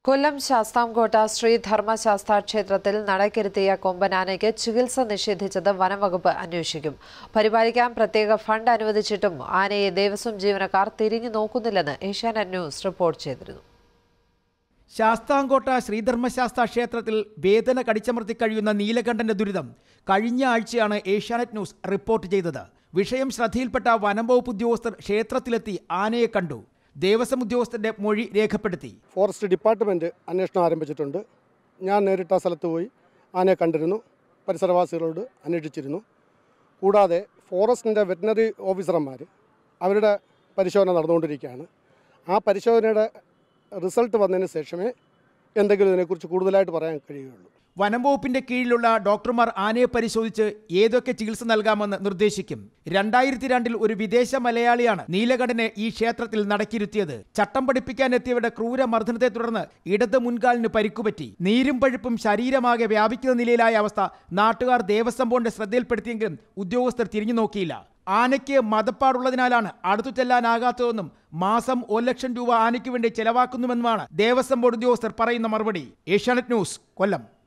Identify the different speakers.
Speaker 1: കൊല്ലം ശാസ്താംകോട്ട ശ്രീധർമ്മശാസ്ത ക്ഷേത്രത്തിൽ നടക്കിരുത്തിയ കൊമ്പനാനയ്ക്ക് ചികിത്സ നിഷേധിച്ചത് വനംവകുപ്പ് അന്വേഷിക്കും പരിപാലിക്കാൻ പ്രത്യേക ഫണ്ട് അനുവദിച്ചിട്ടും ആനയെ ദേവസ്വം ജീവനക്കാർ തിരിഞ്ഞു നോക്കുന്നില്ലെന്ന് ഏഷ്യാനെറ്റ് ന്യൂസ് റിപ്പോർട്ട് ചെയ്തിരുന്നു
Speaker 2: ശാസ്താംകോട്ട ശ്രീധർമ്മശാസ്ത്ര ക്ഷേത്രത്തിൽ വേദന കടിച്ചമർത്തി കഴിയുന്ന നീലകണ്ഠന്റെ ദുരിതം കഴിഞ്ഞ ആഴ്ചയാണ് ഏഷ്യാനെറ്റ് ന്യൂസ് റിപ്പോർട്ട് ചെയ്തത് വിഷയം ശ്രദ്ധയിൽപ്പെട്ട വനം വകുപ്പ് ഉദ്യോഗസ്ഥർ ക്ഷേത്രത്തിലെത്തി ആനയെ കണ്ടു ദേവസ്വം ഉദ്യോഗസ്ഥന്റെ മൊഴി രേഖപ്പെടുത്തി
Speaker 3: ഫോറസ്റ്റ് ഡിപ്പാർട്ട്മെൻറ്റ് അന്വേഷണം ആരംഭിച്ചിട്ടുണ്ട് ഞാൻ നേരിട്ട് ആ സ്ഥലത്ത് പോയി ആനയെ കണ്ടിരുന്നു പരിസരവാസികളോട് അന്വേഷിച്ചിരുന്നു കൂടാതെ ഫോറസ്റ്റിൻ്റെ വെറ്റിനറി ഓഫീസർമാർ അവരുടെ പരിശോധന നടന്നുകൊണ്ടിരിക്കുകയാണ് ആ പരിശോധനയുടെ റിസൾട്ട് വന്നതിന് ശേഷമേ എന്തെങ്കിലും ഇതിനെക്കുറിച്ച് കൂടുതലായിട്ട് പറയാൻ കഴിയുകയുള്ളൂ
Speaker 2: വനം വകുപ്പിന്റെ കീഴിലുള്ള ഡോക്ടർമാർ ആനയെ പരിശോധിച്ച് ഏതൊക്കെ ചികിത്സ നൽകാമെന്ന് നിർദ്ദേശിക്കും രണ്ടായിരത്തി രണ്ടിൽ ഒരു വിദേശ മലയാളിയാണ് നീലകണ്ഠനെ ഈ ക്ഷേത്രത്തിൽ നടക്കിരുത്തിയത് ചട്ടം പഠിപ്പിക്കാൻ എത്തിയവരുടെ ക്രൂര മർദ്ദനത്തെ തുടർന്ന് ഇടത് മുൻകാലിന് പരിക്കുപറ്റി നീരും പഴുപ്പും ശരീരമാകെ വ്യാപിക്കുന്ന നിലയിലായ അവസ്ഥ നാട്ടുകാർ ദേവസ്വം ബോർഡിന്റെ ശ്രദ്ധയിൽപ്പെടുത്തിയെങ്കിലും ഉദ്യോഗസ്ഥർ തിരിഞ്ഞു നോക്കിയില്ല ആനയ്ക്ക് മതപ്പാടുള്ളതിനാലാണ് അടുത്തു ചെല്ലാനാകാത്തതെന്നും മാസം ഒരു ലക്ഷം രൂപ ആനയ്ക്ക് വേണ്ടി ചെലവാക്കുന്നുവെന്നുമാണ് ദേവസ്വം ബോർഡ് ഉദ്യോഗസ്ഥർ പറയുന്ന മറുപടി ഏഷ്യാനെറ്റ് ന്യൂസ് കൊല്ലം